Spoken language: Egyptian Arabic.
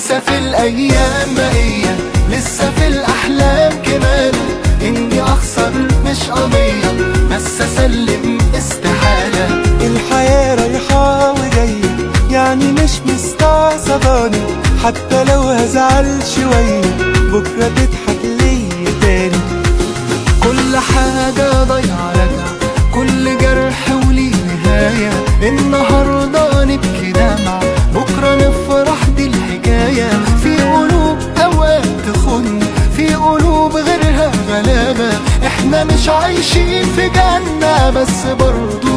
لسه في الايام بقية لسه في الاحلام كمان اني اخسر مش قضية بس اسلم استحالة الحياة رايحة وجاية يعني مش مستعصباني حتى لو هزعل شوية بكرة تضحك ليا تاني كل حاجة ضايعة راجعة كل جرح وليه نهاية النهاردة نبكي دمعة بكرة نفرح دي الحكاية في قلوب أوقات تخن في قلوب غيرها غلابة احنا مش عايشين في جنة بس برضو